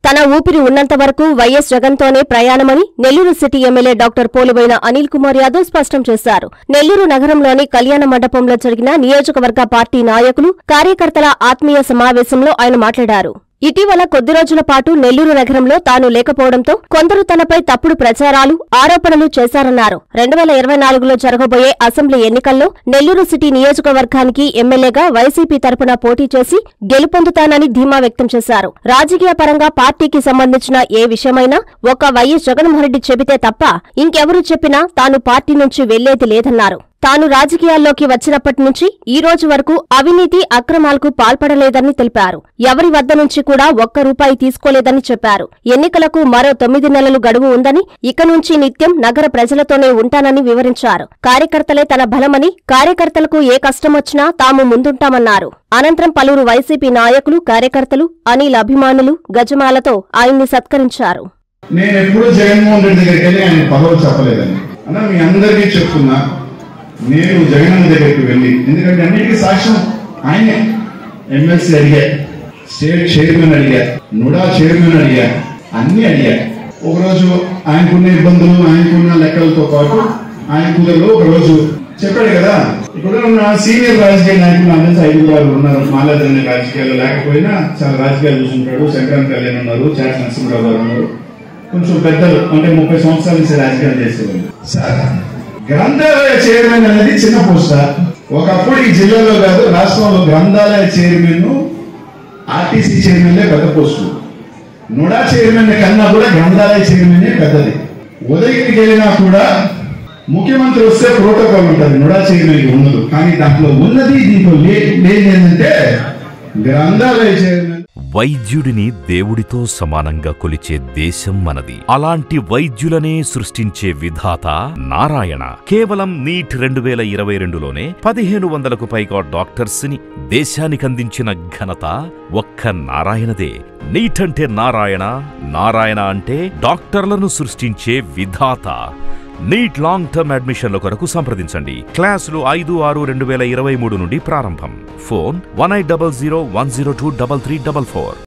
తన ఊపిరి ఉన్నంత వరకు వైఎస్ జగన్తోనే ప్రయాణమని Nellore city MLA doctor Poluboina Anil Kumar Yadav స్పష్టం చేశారు నెల్లూరు నగరంలోని కళ్యాణ మండపంలో జరిగిన నియోజకవర్గ పార్టీ నాయకులు కార్యకర్తల ఆత్మీయ సమావేశంలో ఆయన మాట్లాడారు ఇటీవల కొద్ది రోజుల పాటు నెల్లూరు నగరంలో తాను లేకపోవడంతో కొందరు తనపై తప్పుడు ప్రచారాలు ఆరోపణలు చేశారన్నారు రెండు వేల ఇరవై నాలుగులో జరగబోయే అసెంబ్లీ ఎన్నికల్లో నెల్లూరు సిటీ నియోజకవర్గానికి ఎమ్మెల్యేగా వైసీపీ తరపున పోటీ చేసి గెలుపొందుతానని ధీమా వ్యక్తం చేశారు రాజకీయ పరంగా పార్టీకి సంబంధించిన ఏ విషయమైనా ఒక్క వైఎస్ జగన్మోహన్రెడ్డి చెబితే తప్ప ఇంకెవరు చెప్పినా తాను పార్టీ నుంచి వెళ్లేది లేదన్నారు తాను రాజకీయాల్లోకి వచ్చినప్పటి నుంచి ఈ రోజు వరకు అవినీతి అక్రమాలకు పాల్పడలేదని తెలిపారు ఎవరి వద్ద నుంచి కూడా ఒక్క రూపాయి తీసుకోలేదని చెప్పారు ఎన్నికలకు మరో తొమ్మిది నెలలు గడువు ఉందని ఇక నుంచి నిత్యం నగర ప్రజలతోనే ఉంటానని వివరించారు కార్యకర్తలే తన బలమని కార్యకర్తలకు ఏ కష్టమొచ్చినా తాము ముందుంటామన్నారు అనంతరం పలువురు వైసీపీ నాయకులు కార్యకర్తలు అనిల్ అభిమానులు గజమాలతో ఆయన్ని సత్కరించారు నేను ఎప్పుడు జగన్మోహన్ రెడ్డి దగ్గరికి వెళ్ళి ఆయన పదవులు చెప్పలేదండి అన్న మీ అందరికీ చెప్తున్నా నేను జగన్ దగ్గరికి వెళ్ళి ఎందుకంటే అన్నిటికీ సాక్ష్యం ఆయనే ఎమ్మెల్సీ అడిగా స్టేట్ చైర్మన్ అడిగా నుడా చైర్మన్ అడిగా అన్ని అడిగా ఒకరోజు ఆయనకున్న ఇబ్బందులు ఆయనకున్న లెక్కలతో పాటు ఆయన కుదరలో ఒక రోజు చెప్పాడు కదా ఇప్పుడు ఉన్న సీనియర్ రాజకీయ నాయకులు నా తెలిసి ఐదుగురు ఆరుగురు ఉన్నారు మాలాదన్న రాజకీయాలు లేకపోయినా చాలా రాజకీయాలు చూసుకుంటాడు శంకరన్ కళ్యాణ్ ఉన్నారు చాట్ నరసింహరావు గారు ఉన్నారు కొంచెం పెద్దలు అంటే ముప్పై సంవత్సరాల నుంచి రాజకీయాలు చేసేవాళ్ళు సార్ గ్రంథాలయ చైర్మన్ అనేది చిన్న పోస్టా ఒకప్పుడు ఈ జిల్లాలో కాదు రాష్ట్రంలో గ్రంథాలయ చైర్మన్ ఆర్టీసీ చైర్మన్లే పెద్ద పోస్టు నుడా చైర్మన్ కన్నా కూడా గ్రంథాలయ చైర్మన్ పెద్దది ఉదయగిరికి వెళ్ళినా కూడా ముఖ్యమంత్రి వస్తే ప్రోటోకాల్ ఉంటుంది నుడా చైర్మన్ ఉండదు కానీ దాంట్లో ఉన్నది దీంట్లో లే- లేనిది ఏంటంటే గ్రంథాలయ చైర్మన్ వైద్యుడిని దేవుడితో సమానంగా కొలిచే దేశం మనది అలాంటి వైద్యులనే సృష్టించే విధాత నారాయణ కేవలం నీట్ రెండు వేల ఇరవై రెండులోనే పదిహేను వందలకు పైగా డాక్టర్స్ ని దేశానికందించిన ఘనత ఒక్క నారాయణదే నీట్ అంటే నారాయణ నారాయణ అంటే డాక్టర్లను సృష్టించే విధాత నీట్ లాంగ్ టర్మ్ అడ్మిషన్ల కొరకు సంప్రదించండి క్లాసులు ఐదు ఆరు రెండు వేల ఇరవై మూడు నుండి ప్రారంభం phone one eight double zero one zero two double three double four